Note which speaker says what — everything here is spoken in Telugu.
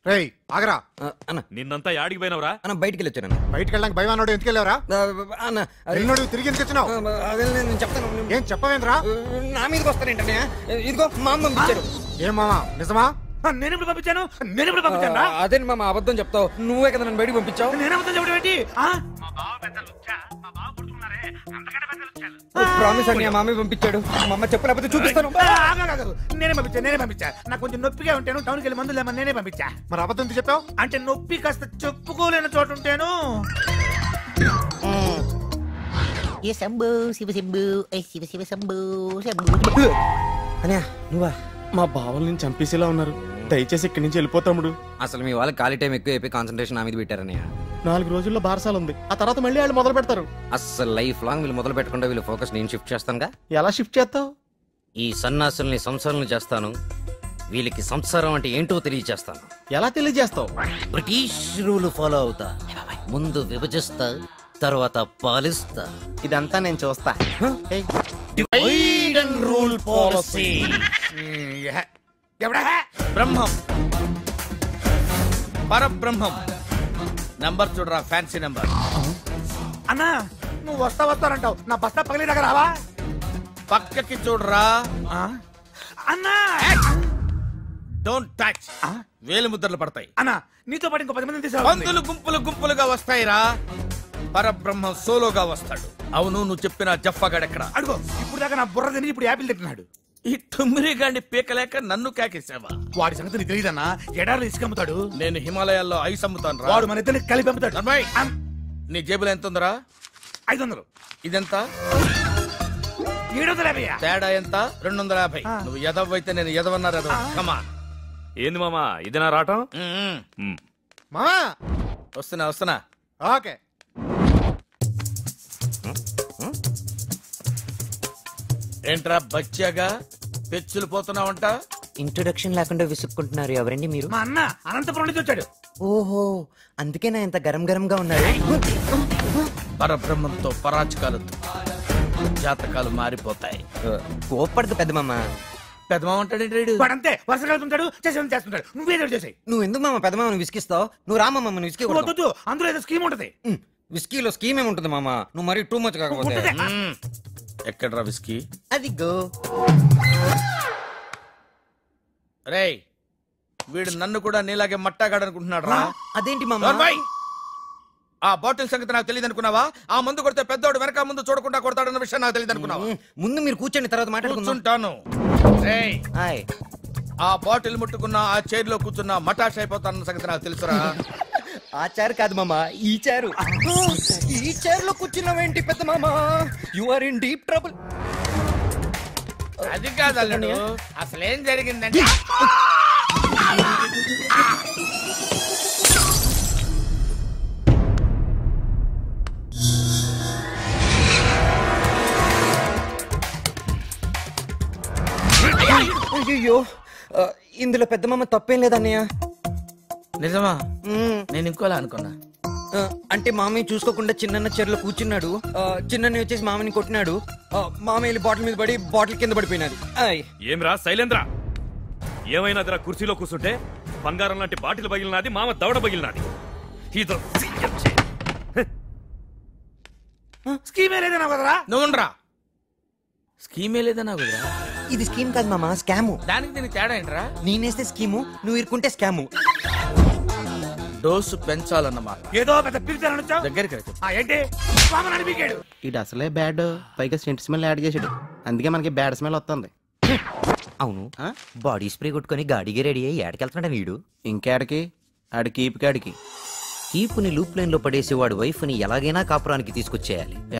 Speaker 1: రేయ్ ఆగరా
Speaker 2: ఆ, అన్న
Speaker 3: నిన్నంతా యాడికి పోయినవరా
Speaker 2: అన్న బయటికి వెళ్ళి వచ్చాను అన్న.
Speaker 1: బయటికి వెళ్ళడానికి భయం అన్నాడు ఎందుకు వెళ్ళావరా
Speaker 2: ఆ, అన్న అది-
Speaker 1: వెళ్ళినోడు తిరిగి ఎందుకు వచ్చినావు
Speaker 2: ఆ, అదే నేను చెప్తాను
Speaker 1: ఏం చెప్పవేంద్రా
Speaker 2: నా మీదకి వస్తారేంటనే ఇదిగో మా అమ్మ పంపించారు
Speaker 1: ఏం మామా నిజమా
Speaker 4: నేను ఇప్పుడు పంపించాను నేను ఇప్పుడు పంపించాను
Speaker 2: ఆ, అదే మా అబద్ధం చెప్తావు నువ్వే కదా నన్ను బయటికి పంపించావు
Speaker 4: నేనేమంతా చెప్పడం ఏంటి ఆ?
Speaker 2: ప్రామిస్ అండి మా మామయ్య పంపించాడు మా అమ్మ చెప్పు లేకపోతే చూపిస్తాను
Speaker 4: ఆ, ఆగు, ఆగు, ఆగు. నేనే పంపించా నేనే పంపించా నాకు కొంచెం నొప్పిగా ఉంటాను టౌన్కి వెళ్ళి మందులు లేమని నేనే పంపించా
Speaker 1: మరి అబద్ధం ఎందుకు చెప్పావు
Speaker 4: అంటే నొప్పి కాస్త చెప్పుకోలేని చోటు ఉంటాను
Speaker 5: ఏ శంభు శివ శంభు ఏ శివ శివ శంభు శంభు
Speaker 2: అన్నయ్య నువ్వా
Speaker 6: మా బావల్ని నేను చంపేసేలా ఉన్నారు దయచేసి ఇక్కడి నుంచి వెళ్ళిపోతాముడు
Speaker 2: అసలు మీ వాళ్ళకి ఖాళీ టైం ఎక్కువ అయిపోయి కాన్సన్ట్రేషన్ నా మీద పెట్టారన్నయ్య
Speaker 6: నాలుగు రోజుల్లో బారసాల ఉంది ఆ తర్వాత మళ్ళీ వాళ్ళు మొదలు పెడతారు
Speaker 2: అస్సలు లైఫ్ లాంగ్ వీళ్ళు మొదలు పెట్టకుండా వీళ్ళు ఫోకస్ నేను షిఫ్ట్ చేస్తానుగా
Speaker 6: ఎలా షిఫ్ట్ చేస్తావు
Speaker 2: ఈ సన్నాసుల్ని సంసారాలను చేస్తాను వీళ్ళకి సంసారం అంటే ఏంటో తెలియచేస్తాను
Speaker 6: ఎలా తెలియజేస్తావు
Speaker 2: బ్రిటిష్ రూల్ ఫాలో అవుతా ముందు విభజిస్తా తర్వాత పాలిస్తా
Speaker 6: ఇదంతా నేను చూస్తా
Speaker 7: రూల్ పాలసీ
Speaker 4: ఎవడా
Speaker 7: బ్రహ్మం పరబ్రహ్మం నంబర్ చూడరా ఫ్యాన్సీ నంబర్
Speaker 4: అన్నా నువ్వు వస్తా వస్తానంటావు నా బస్తా పగిలి దగ్గర రావా
Speaker 7: పక్కకి చూడరా
Speaker 4: ఆ? అన్నా
Speaker 7: డోంట్ టచ్ వేలు ముద్రలు పడతాయి
Speaker 4: అన్నా నీతో పాటు ఇంకో పది మంది తీసుకోవాలి
Speaker 7: పందులు గుంపులు గుంపులుగా వస్తాయిరా పరబ్రహ్మం సోలోగా వస్తాడు అవును నువ్వు చెప్పిన జఫ్ఫగాడెక్కడ
Speaker 4: అడుగు ఇప్పుడు దాకా నా బుర్ర తిని ఇప్పుడు యాపిల్ తింటున్నాడు
Speaker 7: ఈ టుమ్మిరి గాండి పీకలేక నన్ను కాకేసావా
Speaker 4: వాడి సంగతి నీకు తెలియదన్నా ఎడారులు ఇసుక అమ్ముతాడు
Speaker 7: నేను హిమాలయాల్లో ఐస్ అమ్ముతాను
Speaker 4: వాడు మన ఇద్దరిని కలిపి అమ్ముతాడు
Speaker 7: నర్మయ్
Speaker 4: అమ్,
Speaker 7: నీ జేబులో ఎంత ఉందరా
Speaker 4: ఐదు వందలు
Speaker 7: ఇదెంత
Speaker 4: ఏడు వందల యాభై
Speaker 7: తేడా ఎంత రెండు వందల యాభై నువ్వు ఎదవ అయితే నేను ఎదవన్నారు ఎదవ కమాన్
Speaker 3: ఏంది మామా ఇదేనా రావటం ఉమ్.
Speaker 1: మామా
Speaker 7: వస్తున్నా వస్తున్నా
Speaker 1: ఓకే
Speaker 7: ఏంట్రా బచ్చాగా పెచ్చులు పోతున్నావంట
Speaker 2: ఇంట్రొడక్షన్ లేకుండా విసుక్కుంటున్నారు ఎవరండి మీరు
Speaker 4: మా అన్న అనంతపురం నుంచి వచ్చాడు
Speaker 2: ఓహో అందుకే నా ఇంత గరం గరంగా ఉన్నారు
Speaker 7: పరబ్రహ్మంతో పరాచకాలు జాతకాలు మారిపోతాయి
Speaker 2: కోప్పడదు పెద్ద మామ
Speaker 7: పెద్దమా ఉంటాడు
Speaker 4: వాడంతే వరుస కలుపుతుంటాడు చేసి చేస్తుంటాడు నువ్వే చేసాయి
Speaker 2: నువ్వు ఎందుకు మామ పెద్ద మామని విసికిస్తావు నువ్వు రా మామ నువ్వు విసికి కొడతావు.
Speaker 4: వద్దు అందులో ఏదో స్కీమ్ ఉంటది
Speaker 2: ఉమ్, విస్కీలో స్కీమ్ ఏముంటుంది మామ నువ్వు మరీ టూ మచ్ కాకపోతే
Speaker 4: ఉంటది
Speaker 7: ఎక్కడ్రా విస్కీ
Speaker 2: అది గో
Speaker 7: రేయ్ వీడు నన్ను కూడా నీలాగే మట్టాగాడనుకుంటున్నాడు రా
Speaker 2: అదేంటి మామ
Speaker 7: నోర్మై! ఆ బాటిల్ సంగతి నాకు తెలియదు అనుకున్నావా ఆ మందు కొడితే పెద్దోడు వెనక ముందు చూడకుండా కొడతాడన్న విషయం నాకు తెలియదు అనుకున్నావా
Speaker 2: ఉమ్, ముందు మీరు కూర్చోండి తర్వాత మాట్లాడుకుందాం
Speaker 7: కూర్చుంటాను రేయ్
Speaker 2: హాయ్
Speaker 7: ఆ బాటిల్ ముట్టుకున్న ఆ చైర్ లో కూర్చున్న మటాష్ అయిపోతానన్న సంగతి నాకు తెలుసురా
Speaker 2: ఆ చారు కాదు మామ ఈ చారు ఈ చైర్ లో కూర్చున్నావేంటి పెద్ద మామ you are in deep trouble
Speaker 7: అది కాదు అల్లుడు అసలేం జరిగిందంటే
Speaker 2: అయ్యో ఇందులో పెద్ద మామ తప్పేం లేదన్నయ్య
Speaker 7: నిజమా
Speaker 2: ఉమ్,
Speaker 7: నేను ఇంకోలా అనుకున్నా
Speaker 2: ఆ, అంటే మామయ్య చూసుకోకుండా చిన్న చెరులో కూర్చున్నాడు ఆ, చిన్నని వచ్చేసి మామని కొట్టినాడు ఆ, మామయ్య వెళ్ళి బాటిల్ మీద పడి బాటిల్ కింద పడిపోయినది ఆయ్
Speaker 3: ఏమ్రా శైలేంద్ర ఏమైనాదిరా కుర్చీలో కూర్చుంటే బంగారం లాంటి బాటిల్ పగిలినది మామ దవడ పగిలినది ఇదో సీఎం చే.
Speaker 4: స్కీమే లేదన్నా కదరా
Speaker 7: నువ్వుండ్రా స్కీమే లేదా నాకు కుదరా
Speaker 2: ఇది స్కీమ్ కాదు మామ స్కాము
Speaker 7: దానికి దీనికి తేడా ఏంట్రా
Speaker 2: నేనేస్తే స్కీము నువ్వు ఇరుకుంటే స్కాము
Speaker 7: డోసు పెంచాలన్నమాట
Speaker 4: ఏదో పెద్ద పిలిచారని వచ్చావు
Speaker 7: దగ్గరికి రా చెప్పు.
Speaker 4: ఆ, ఏంటి మామని అనిపించాడు
Speaker 6: ఇది అసలే బ్యాడ్ పైగా సెంట్ స్మెల్ యాడ్ చేసాడు అందుకే మనకి బ్యాడ్ స్మెల్ వస్తుంది
Speaker 2: అవును బాడీ స్ప్రే కొట్టుకొని గాడికి రెడీ అయ్యి ఏడకెళ్తున్నాడు వీడు
Speaker 6: ఇంకేడికి ఆడి కీప్ కాడికి
Speaker 2: కీపుని లూప్ లైన్ లో పడేసి వాడి వైఫ్ ని ఎలాగైనా కాపురానికి తీసుకొచ్చేయాలి